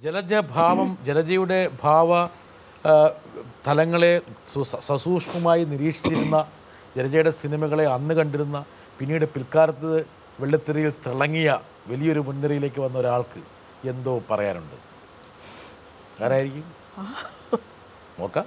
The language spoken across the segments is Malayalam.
ജലജഭാവം ജലജയുടെ ഭാവ ആ, തലങ്ങളെ സു- സസൂക്ഷ്മമായി നിരീക്ഷിച്ചിരുന്ന ജലജയുടെ സിനിമകളെ അന്ന് കണ്ടിരുന്ന പിന്നീട് പിൽക്കാലത്ത് വെള്ളിത്തിരയിൽ തിളങ്ങിയ വലിയൊരു മുൻനിരയിലേക്ക് വന്ന ഒരാൾക്ക് എന്തോ പറയാനുണ്ട് ആരായിരിക്കും നോക്കാം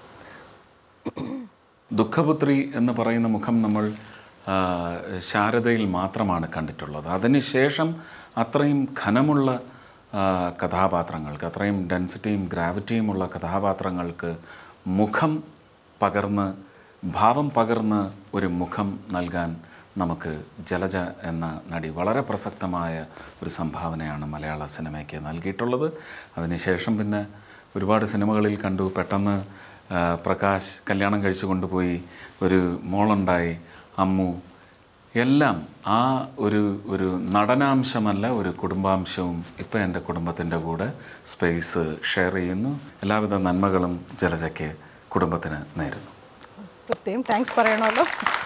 ദുഃഖപുത്രി എന്ന് പറയുന്ന മുഖം നമ്മൾ ആ, ശാരദയിൽ മാത്രമാണ് കണ്ടിട്ടുള്ളത് അതിനുശേഷം അത്രയും ഘനമുള്ള ആ, കഥാപാത്രങ്ങൾക്ക് അത്രയും ഡെൻസിറ്റിയും ഗ്രാവിറ്റിയും ഉള്ള കഥാപാത്രങ്ങൾക്ക് മുഖം പകർന്ന് ഭാവം പകർന്ന് ഒരു മുഖം നൽകാൻ നമുക്ക് ജലജ എന്ന നടി വളരെ പ്രസക്തമായ ഒരു സംഭാവനയാണ് മലയാള സിനിമയ്ക്ക് നൽകിയിട്ടുള്ളത് അതിനുശേഷം പിന്നെ ഒരുപാട് സിനിമകളിൽ കണ്ടു പെട്ടെന്ന് ആ, പ്രകാശ് കല്യാണം കഴിച്ചു കൊണ്ടുപോയി ഒരു മോളുണ്ടായി അമ്മു എല്ലാം ആ ഒരു ഒരു നടനാംശമല്ല ഒരു കുടുംബാംശവും ഇപ്പം എൻ്റെ കുടുംബത്തിൻ്റെ കൂടെ സ്പേസ് ഷെയർ ചെയ്യുന്നു എല്ലാവിധ നന്മകളും ജലജയ്ക്ക് കുടുംബത്തിന് നേരുന്നു പ്രത്യേകം താങ്ക്സ് പറയണമല്ലോ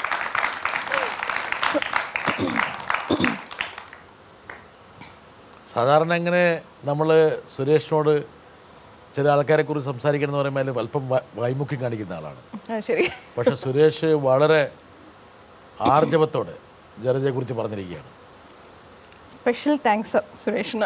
സാധാരണ ഇങ്ങനെ നമ്മൾ സുരേഷിനോട് ചില ആൾക്കാരെ കുറിച്ച് സംസാരിക്കണം എന്ന് പറയുമ്പോൾ അല്പം വ- വൈമുഖ്യം കാണിക്കുന്ന ആളാണ് ആ, ശരി പക്ഷെ സുരേഷ് വളരെ ആർജവത്തോടെ ജലജയെക്കുറിച്ച് പറഞ്ഞിരിക്കുകയാണ് സ്പെഷ്യൽ താങ്ക്സ് സുരേഷിന്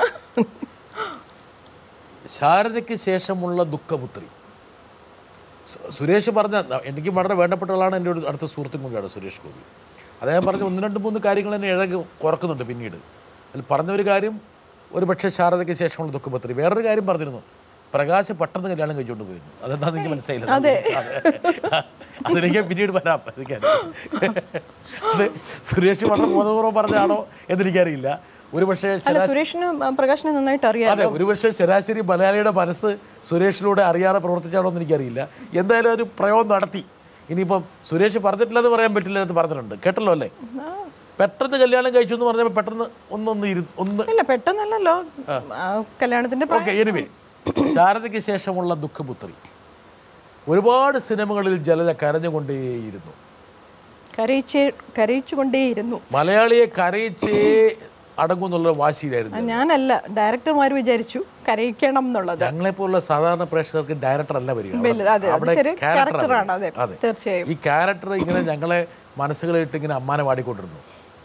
ശാരദയ്ക്ക് ശേഷമുള്ള ദുഃഖപുത്രി സു- സുരേഷ് പറഞ്ഞ എനിക്ക് വളരെ വേണ്ടപ്പെട്ട ആളാണ് എൻ്റെ ഒരു അടുത്ത സുഹൃത്തും കൂടിയാണ് സുരേഷ് ഗോപി അദ്ദേഹം പറഞ്ഞ ഒന്ന് രണ്ട് മൂന്ന് കാര്യങ്ങൾ തന്നെ ഇഴകി കുറക്കുന്നുണ്ട് പിന്നീട് അതിൽ പറഞ്ഞ ഒരു കാര്യം ഒരു പക്ഷേ ശാരദയ്ക്ക് ശേഷമുള്ള ദുഃഖപുത്രി വേറൊരു കാര്യം പറഞ്ഞിരുന്നു പ്രകാശ് പെട്ടെന്ന് കല്യാണം കഴിച്ചുകൊണ്ട് പോയിരുന്നു അതെന്താണെന്ന് എനിക്ക് മനസ്സിലായില്ല അതെ. അതിലേക്ക് പിന്നീട് വരാം എനിക്കറിയാം അത് സുരേഷ് വളരെ ബോധപൂർവ്വം പറഞ്ഞാണോ എന്നെനിക്കറിയില്ല ഒരു പക്ഷേ അല്ല സുരേഷിന് പ്രകാശിനെ നന്നായിട്ട് അറിയാം അതെ ഒരുപക്ഷെ ശരാശരി മലയാളിയുടെ മനസ്സ് സുരേഷിലൂടെ അറിയാതെ പ്രവർത്തിച്ചാണോ എന്ന് എനിക്കറിയില്ല എന്തായാലും ഒരു പ്രയോഗം നടത്തി ഇനിയിപ്പം സുരേഷ് പറഞ്ഞിട്ടില്ലെന്ന് പറയാൻ പറ്റില്ല എന്ന് പറഞ്ഞിട്ടുണ്ട് കേട്ടല്ലോ അല്ലേ പെട്ടെന്ന് കല്യാണം കഴിച്ചു എന്ന് പറഞ്ഞപ്പോൾ പെട്ടെന്ന് ഒന്നൊന്ന് ഇരു ഒന്ന് ഇല്ല പെട്ടെന്നല്ലല്ലോ ആ, കല്യാണത്തിന്റെ പ്രായം- ഓക്കെ എനിവേ ശാരദയ്ക്ക് ശേഷമുള്ള ദുഃഖപുത്രി ഒരുപാട് സിനിമകളിൽ ജലജ കരഞ്ഞുകൊണ്ടേയിരുന്നു കരയിച്ച് കരയിച്ചുകൊണ്ടേയിരുന്നു മലയാളിയെ കരയിച്ചേ അടങ്ങുന്നുള്ള വാശിയിലായിരുന്നു ആ, ഞാനല്ല ഡയറക്ടർമാർ വിചാരിച്ചു കരയിക്കണം എന്നുള്ളത് ഞങ്ങളെപ്പോലുള്ള സാധാരണ പ്രേക്ഷകർക്ക് ഡയറക്ടർ അല്ല വരിക വലുത്, അതെ, അത് അവിടെ ശരി, character character ആണ് ആണ്, അതെ, അതെ. തീർച്ചയായും. ഈ ക്യാരക്ടർ ഇങ്ങനെ ഞങ്ങളെ മനസ്സുകളിട്ട് ഇങ്ങനെ അമ്മാനെ പാടിക്കൊണ്ടിരുന്നു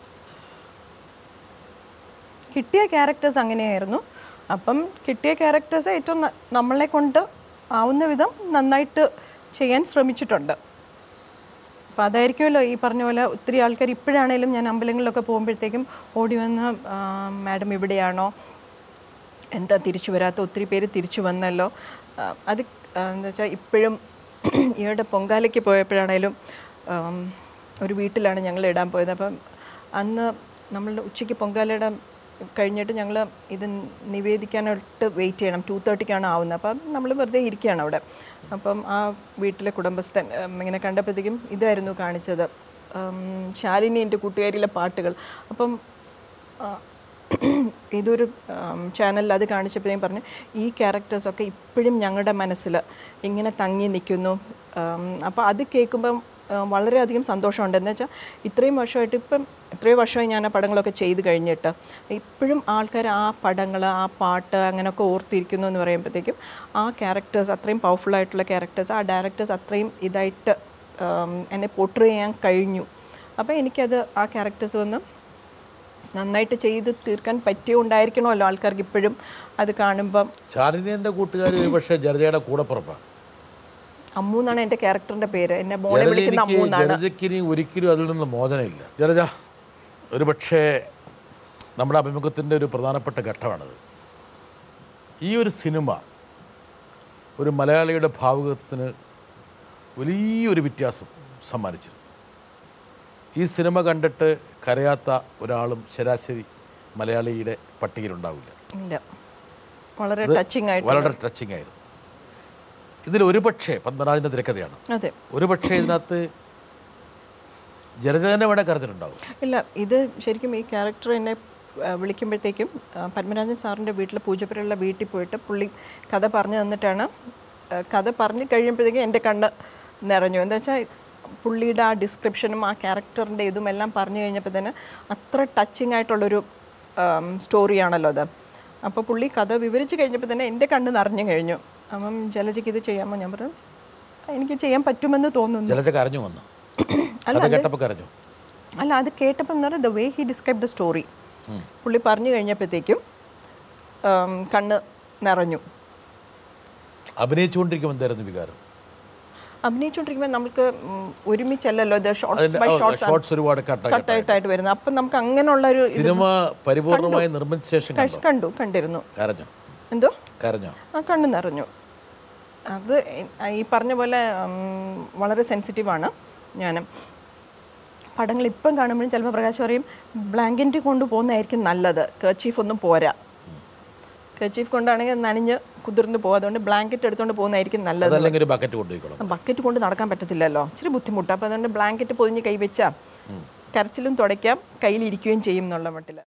കിട്ടിയ ക്യാരക്ടേഴ്സ് അങ്ങനെയായിരുന്നു അപ്പം കിട്ടിയ ക്യാരക്ടേഴ്സ് ഏറ്റവും ന- നമ്മളെ കൊണ്ട് ആവുന്ന വിധം നന്നായിട്ട് ചെയ്യാൻ ശ്രമിച്ചിട്ടുണ്ട് അപ്പോൾ അതായിരിക്കുമല്ലോ ഈ പറഞ്ഞ പോലെ ഒത്തിരി ആൾക്കാർ ഇപ്പോഴാണേലും ഞാൻ അമ്പലങ്ങളിലൊക്കെ പോകുമ്പോഴത്തേക്കും ഓടി വന്ന് മാഡം ഇവിടെയാണോ എന്താ തിരിച്ചു വരാത്ത ഒത്തിരി പേര് തിരിച്ചു വന്നല്ലോ ആ, അത് ആ, എന്താ വെച്ചാൽ ഇപ്പോഴും ഈയിടെ പൊങ്കാലയ്ക്ക് പോയപ്പോഴാണേലും ആം, ഒരു വീട്ടിലാണ് ഞങ്ങൾ ഇടാൻ പോയത് അപ്പം അന്ന് നമ്മൾ ഉച്ചയ്ക്ക് പൊങ്കാലയുടെ കഴിഞ്ഞിട്ട് ഞങ്ങൾ ഇത് നിവേദിക്കാനായിട്ട് വെയിറ്റ് ചെയ്യണം ടു തേർട്ടിക്കാണ് ആവുന്നത് അപ്പം നമ്മൾ വെറുതെ ഇരിക്കുകയാണ് അവിടെ അപ്പം ആ വീട്ടിലെ കുടുംബസ്ഥൻ ഉം, ഇങ്ങനെ കണ്ടപ്പോഴത്തേക്കും ഇതായിരുന്നു കാണിച്ചത് ഉം, ശാലിനി എൻ്റെ കൂട്ടുകാരിയിലെ പാട്ടുകൾ അപ്പം ആ, ഇതൊരു ചാനലിൽ അത് കാണിച്ചപ്പോഴത്തേക്കും പറഞ്ഞു ഈ ക്യാരക്ടേഴ്സൊക്കെ ഇപ്പോഴും ഞങ്ങളുടെ മനസ്സിൽ ഇങ്ങനെ തങ്ങി നിൽക്കുന്നു അപ്പോൾ അത് കേൾക്കുമ്പം ആ, വളരെയധികം സന്തോഷമുണ്ട് എന്ന് വെച്ചാൽ ഇത്രയും വർഷമായിട്ട് ഇപ്പം എത്രയോ വർഷമായി ഞാൻ ആ പടങ്ങളൊക്കെ ചെയ്ത് കഴിഞ്ഞിട്ട് ഇപ്പോഴും ആൾക്കാർ ആ പടങ്ങൾ ആ പാട്ട് അങ്ങനെയൊക്കെ ഓർത്തിരിക്കുന്നു എന്ന് പറയുമ്പോഴത്തേക്കും ആ ക്യാരക്ടേഴ്സ് അത്രയും പവർഫുൾ ആയിട്ടുള്ള ക്യാരക്ടേഴ്സ് ആ ഡയറക്ടേഴ്സ് അത്രയും ഇതായിട്ട് ആം, എന്നെ പോർട്രേ ചെയ്യാൻ കഴിഞ്ഞു അപ്പോൾ എനിക്കത് ആ ക്യാരക്ടേഴ്സ് വന്ന് നന്നായിട്ട് ചെയ്ത് തീർക്കാൻ പറ്റിയുണ്ടായിരിക്കണമല്ലോ ആൾക്കാർക്ക് ഇപ്പോഴും അത് കാണുമ്പം ശാലിനിയുടെ കൂട്ടുകാർ ഒരു പക്ഷേ ജലജയുടെ കൂടപ്പുറപ്പാണ് അമ്മു എന്നാണ് എൻ്റെ ക്യാരക്ടറിൻ്റെ പേര് എന്നെ മോളെ വിളിക്കുന്ന ജലജയ്ക്ക് അമ്മു എന്നാണ് ജലജയ്ക്ക് ഇനി ഒരിക്കലും അതിൽ നിന്ന് മോചനമില്ല ജലജ ഒരു പക്ഷേ നമ്മുടെ അഭിമുഖത്തിൻ്റെ ഒരു പ്രധാനപ്പെട്ട ഘട്ടമാണിത് ഈ ഒരു സിനിമ ഒരു മലയാളിയുടെ ഭാവുകത്തിന് വലിയൊരു വ്യത്യാസം സമ്മാനിച്ചിരുന്നു ഈ സിനിമ കണ്ടിട്ട് കരയാത്ത ഒരാളും ശരാശരി മലയാളിയുടെ പട്ടികയിലുണ്ടാവില്ല ഇല്ല വളരെ ടച്ചിങ് ആയിട്ട് വളരെ ടച്ചിങ് ആയിരുന്നു ഇതിൽ ഒരു പക്ഷേ പത്മരാജൻ്റെ തിരക്കഥയാണ് അതെ ഒരു പക്ഷേ ഇതിനകത്ത് ജലജനെ വേണേൽ കരുതിട്ടുണ്ടാവും ഇല്ല ഇത് ശരിക്കും ഈ ക്യാരക്ടർ എന്നെ ആ, വിളിക്കുമ്പോഴത്തേക്കും ആ, പത്മരാജൻ സാറിൻ്റെ വീട്ടിൽ പൂജപ്പുരയുള്ള വീട്ടിൽ പോയിട്ട് പുള്ളി കഥ പറഞ്ഞു തന്നിട്ടാണ് ആ, കഥ പറഞ്ഞു കഴിയുമ്പോഴത്തേക്കും എൻ്റെ കണ്ണ് നിറഞ്ഞു എന്താ വെച്ചാൽ പുള്ളിയുടെ ആ ഡിസ്ക്രിപ്ഷനും ആ ക്യാരക്ടറിൻ്റെ ഇതും എല്ലാം പറഞ്ഞു കഴിഞ്ഞപ്പോൾ തന്നെ അത്ര ടച്ചിങ് ആയിട്ടുള്ളൊരു സ്റ്റോറിയാണല്ലോ അത് അപ്പോൾ പുള്ളി കഥ വിവരിച്ച് കഴിഞ്ഞപ്പോൾ തന്നെ എൻ്റെ കണ്ണ് നിറഞ്ഞു കഴിഞ്ഞു അപ്പം ജലജയ്ക്ക് ഇത് ചെയ്യാമോ ഞാൻ പറഞ്ഞു എനിക്ക് ചെയ്യാൻ പറ്റുമെന്ന് തോന്നുന്നു ജലജ കരഞ്ഞു വന്നു അത് കേട്ടപ്പോൾ കരഞ്ഞു അല്ല അത് കേട്ടപ്പോൾ എന്ന് പറഞ്ഞാൽ the way he describe the story പുള്ളി പറഞ്ഞു കഴിഞ്ഞപ്പോഴത്തേക്കും ഉം, കണ്ണ് നിറഞ്ഞു അഭിനയിച്ചുകൊണ്ടിരിക്കുമ്പോൾ എന്തായിരുന്നു വികാരം അഭിനയിച്ചുകൊണ്ടിരിക്കുമ്പോൾ നമുക്ക് ഉം, ഒരുമിച്ചല്ലല്ലോ ഇത് ഷോർട്സ് അതിന്റെ ബൈ ഷോർട്സ് ഷോർട്സ് ഒരുപാട് കട്ട കട്ടായിട്ടായിട്ട് വരുന്നത് അപ്പം നമുക്ക് അങ്ങനെയുള്ള ഒരു ഇത് സിനിമ പരിപൂർണമായി നിർമ്മിച്ച ശേഷം കണ്ടോ കണ്ടു കണ്ടിരുന്നു കരഞ്ഞോ എന്തോ കരഞ്ഞോ ആ കണ്ണ് നിറഞ്ഞു അത് എ- ഈ പറഞ്ഞ പോലെ ഉം, വളരെ സെൻസിറ്റീവാണ് ഞാൻ പടങ്ങൾ ഇപ്പം കാണുമ്പോഴും ചിലപ്പോൾ പ്രകാശ് പറയും ബ്ലാങ്കറ്റ് കൊണ്ട് പോകുന്നതായിരിക്കും നല്ലത് കർച്ചീഫ് ഒന്നും പോരാ കർച്ചീഫ് കൊണ്ടാണെങ്കിൽ നനഞ്ഞ് കുതിർന്ന് പോകും അതുകൊണ്ട് ബ്ലാങ്കറ്റ് എടുത്തുകൊണ്ട് പോകുന്നതായിരിക്കും നല്ലത് അതല്ലെങ്കിൽ ഒരു ബക്കറ്റ് കൊണ്ടുപോയിക്കോളാം ബക്കറ്റ് കൊണ്ട് നടക്കാൻ പറ്റത്തില്ലല്ലോ ഇച്ചിരി ബുദ്ധിമുട്ടാണ് അപ്പോൾ അതുകൊണ്ട് ബ്ലാങ്കറ്റ് പൊതിഞ്ഞ് കൈ വെച്ചാൽ കരച്ചിലും തുടയ്ക്കാം കയ്യിലിരിക്കുകയും ചെയ്യും എന്നുള്ള മട്ടിൽ